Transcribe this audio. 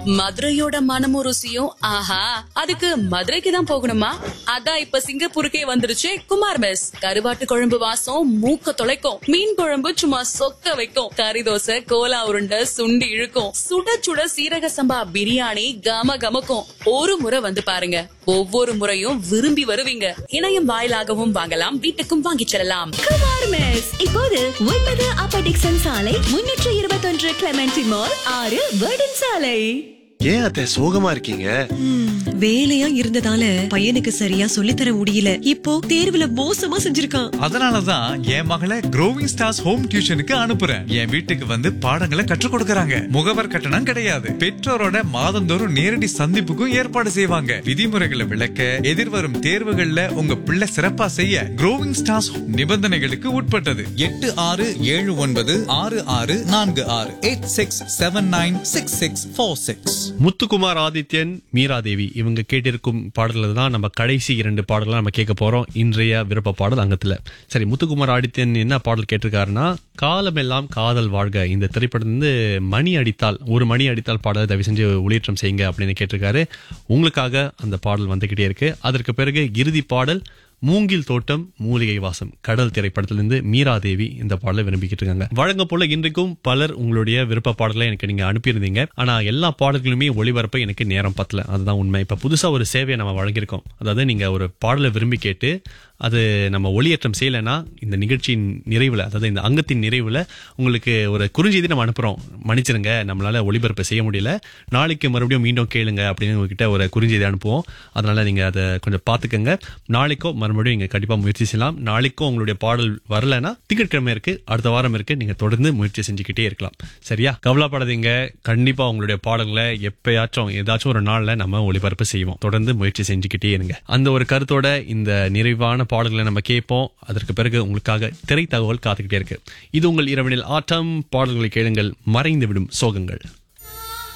மதுரையோட மனமும் ருசியும் ஆஹா அதுக்கு மதுரைக்கு தான் போகணுமா அதான் இப்ப சிங்கப்பூருக்கே வந்துருச்சு குமார் மெஸ் கருவாட்டு குழம்பு வாசம் மூக்க தொலைக்கும் மீன் குழம்பு சும்மா சொக்க வைக்கும் கறி தோசை கோலா உருண்டை சுண்டி இழுக்கும் சுட சுட சீரக சம்பா பிரியாணி கம கமக்கும் ஒரு முறை வந்து பாருங்க ஒவ்வொரு முறையும் விரும்பி வருவீங்க இணையம் வாயிலாகவும் வாங்கலாம் வீட்டுக்கும் வாங்கிச் செல்லலாம் குமார் மெஸ் இப்போது ஒன்பது அப்பர் டிக்சன் சாலை முன்னூற்று இருபத்தொன்று கிளமெண்டி மால் ஆறு வேர்டன் சாலை ஏன் அத்தை சோகமா இருக்கீங்க வேலையா இருந்ததால பையனுக்கு சரியா சொல்லித்தர முடியல இப்போ தேர்வுல மோசமா செஞ்சிருக்கான் அதனாலதான் என் மகளை க்ரோவிங் ஸ்டார்ஸ் ஹோம் டியூஷனுக்கு அனுப்புறேன் என் வீட்டுக்கு வந்து பாடங்களை கற்றுக் கொடுக்கறாங்க முகவர் கட்டணம் கிடையாது பெற்றோரோட மாதந்தோறும் நேரடி சந்திப்புக்கும் ஏற்பாடு செய்வாங்க விதிமுறைகளை விளக்க எதிர்வரும் தேர்வுகள்ல உங்க பிள்ளை சிறப்பா செய்ய க்ரோவிங் ஸ்டார்ஸ் நிபந்தனைகளுக்கு உட்பட்டது எட்டு ஆறு ஏழு ஒன்பது ஆறு ஆறு நான்கு ஆறு eight six seven nine six six four six Muthukumar Adityan Meeradevi இவங்க கேட்டிருக்கும் பாடல்கள் தான் நம்ம கடைசி இரண்டு பாடல்கள் நம்ம கேட்க போறோம் இன்றைய விருப்ப பாடல் அங்கத்துல சரி முத்துக்குமார் ஆதித்யன் என்ன பாடல் கேட்டிருக்காருன்னா காலமெல்லாம் காதல் வாழ்க இந்த திரைப்படம் வந்து மணி அடித்தால் ஒரு மணி அடித்தால் பாடலை தயவு செஞ்சு ஒளியேற்றம் செய்யுங்க அப்படின்னு கேட்டிருக்காரு உங்களுக்காக அந்த பாடல் வந்துகிட்டே இருக்கு அதற்கு பிறகு இறுதி பாடல் மூங்கில் தோட்டம் மூலிகை வாசம் கடல் திரைப்படத்திலிருந்து மீராதேவி இந்த பாடலை விரும்பிக்கிட்டு இருக்காங்க வழங்க போல இன்றைக்கும் பலர் உங்களுடைய விருப்ப பாடலை எனக்கு நீங்க அனுப்பியிருந்தீங்க ஆனா எல்லா பாடல்களுமே ஒளிபரப்ப எனக்கு நேரம் பத்தல அதுதான் உண்மை இப்ப புதுசா ஒரு சேவையை நம்ம வழங்கியிருக்கோம் அதாவது நீங்க ஒரு பாடலை விரும்பி கேட்டு அது நம்ம ஒளியேற்றம் செய்யலைன்னா இந்த நிகழ்ச்சியின் நிறைவுல அதாவது இந்த அங்கத்தின் நிறைவுல உங்களுக்கு ஒரு குறுஞ்செய்தி நம்ம அனுப்புறோம் மன்னிச்சிருங்க நம்மளால ஒளிபரப்பு செய்ய முடியல நாளைக்கு மறுபடியும் மீண்டும் கேளுங்க அப்படின்னு உங்ககிட்ட ஒரு குறுஞ்செய்தி அனுப்புவோம் அதனால நீங்க அதை கொஞ்சம் பாத்துக்கங்க நாளைக்கோ மறுபடியும் நீங்க கண்டிப்பா முயற்சி செய்யலாம் நாளைக்கும் உங்களுடைய பாடல் வரலைன்னா திங்கட்கிழமை இருக்கு அடுத்த வாரம் இருக்கு நீங்க தொடர்ந்து முயற்சி செஞ்சுக்கிட்டே இருக்கலாம் சரியா கவலைப்படாதீங்க கண்டிப்பா உங்களுடைய பாடல்களை எப்பயாச்சும் ஏதாச்சும் ஒரு நாள்ல நம்ம ஒளிபரப்பு செய்வோம் தொடர்ந்து முயற்சி செஞ்சுக்கிட்டே இருங்க அந்த ஒரு கருத்தோட இந்த நிறைவான பாடல்களை நம்ம கேட்போம் அதற்கு பிறகு உங்களுக்காக திரை தகவல் காத்துக்கிட்டே இருக்கு இது உங்கள் இரவனில் ஆட்டம் பாடல்களை கேளுங்கள் மறைந்து விடும் சோகங்கள்